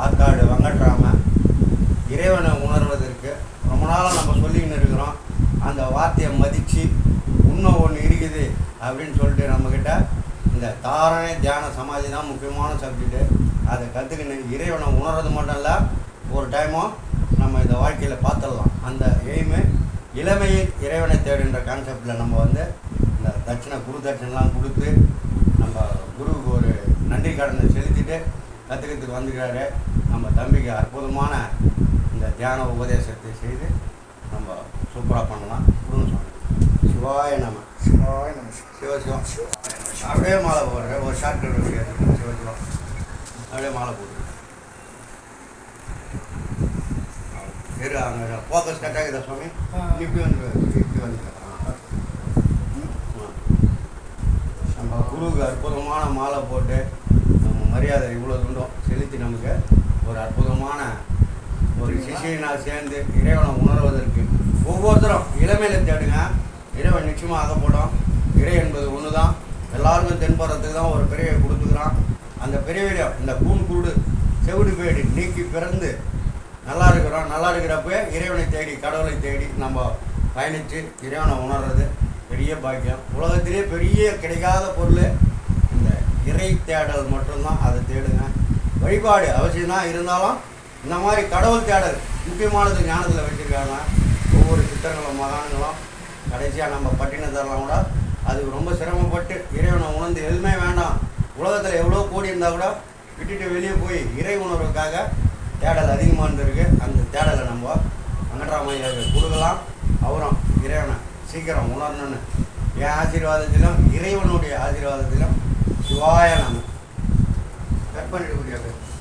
ஆத்தாடு வெங்கட்ராம இறைவனை உணர்வதற்கு ரொம்ப நாளாக நம்ம சொல்லிக்கின்னு இருக்கிறோம் அந்த வார்த்தையை மதித்து இன்னும் ஒன்று இருக்குது அப்படின்னு சொல்லிட்டு நம்மக்கிட்ட இந்த தாரணை தியான சமாதி தான் முக்கியமான சப்ஜெக்ட்டு அதை கற்றுக்கின்னு இறைவனை உணர்றது மட்டும் இல்லை ஒரு டைமும் நம்ம இந்த வாழ்க்கையில் பார்த்துடலாம் அந்த எய்மு இளமையில் இறைவனை தேடுன்ற கான்செப்டில் நம்ம வந்து இந்த தட்சணை குரு தட்சணைலாம் கொடுத்து நம்ம குருவுக்கு ஒரு நன்றி கடனை செலுத்திட்டு கற்றுக்கிறதுக்கு வந்துக்கிறாரு நம்ம தம்பிக்கு அற்புதமான இந்த தியான உபதேசத்தை செய்து நம்ம சூப்பராக பண்ணலாம் குருன்னு சொன்னோம் சிவாய நம்ம சிவாய நமஸ்காரம் சிவ சிவம் அப்படியே மாலை போடுறேன் ஒரு ஷார்ட் சிவ சிவம் அப்படியே மாலை போடுறேன் இரு அங்கே ஃபோக்கஸ் கட் ஆகுதா சுவாமி ஆ. இப்படி வந்து இப்படி வந்து நம்ம குருவுக்கு அற்புதமான மாலை போட்டு நம்ம மரியாதை இவ்வளோ துண்டும் செலுத்தி நமக்கு ஒரு அற்புதமான ஒரு சிஷியனால் சேர்ந்து இறைவனை உணர்வதற்கு ஒவ்வொருத்தரும் இளமையில தேடுங்க இறைவன் நிச்சயமாக அகப்படும் இறை என்பது ஒன்று தான் எல்லாருக்கும் தென்படுறதுக்கு தான் ஒரு பிறவியை கொடுத்துக்கிறான் அந்த பிறவியில இந்த கூண் குருடு செவிடு பேடி நீக்கி பிறந்து நல்லா இருக்கிறோம் நல்லா இருக்கிறப்ப இறைவனை தேடி கடவுளை தேடி நம்ம பயணித்து இறைவனை உணர்றது பெரிய பாக்கியம் உலகத்திலே பெரிய கிடைக்காத பொருள் இந்த இறை தேடல் மட்டும்தான் அதை தேடுங்க வழிபாடு அவசியம் இருந்தாலும் இந்த மாதிரி கடவுள் தேடல் முக்கியமானது ஞானத்தில் வச்சுருக்காங்க ஒவ்வொரு சித்தர்களும் மகான்களும் கடைசியாக நம்ம பட்டினத்தரலாம் கூட அதுக்கு ரொம்ப சிரமப்பட்டு இறைவனை உணர்ந்து எதுவுமே வேண்டாம் உலகத்தில் எவ்வளோ கோடி இருந்தால் கூட விட்டுட்டு வெளியே போய் இறை உணர்வுக்காக தேடல் அதிகமாக இருந்திருக்கு அந்த தேடலை நம்ம வெங்கட்ராமையாவுக்கு கொடுக்கலாம் அவரும் இறைவனை சீக்கிரம் உணரணும்னு என் ஆசீர்வாதத்திலும் இறைவனுடைய ஆசீர்வாதத்திலும் சிவாய நம்ம கட் பண்ணிட்டு கூடிய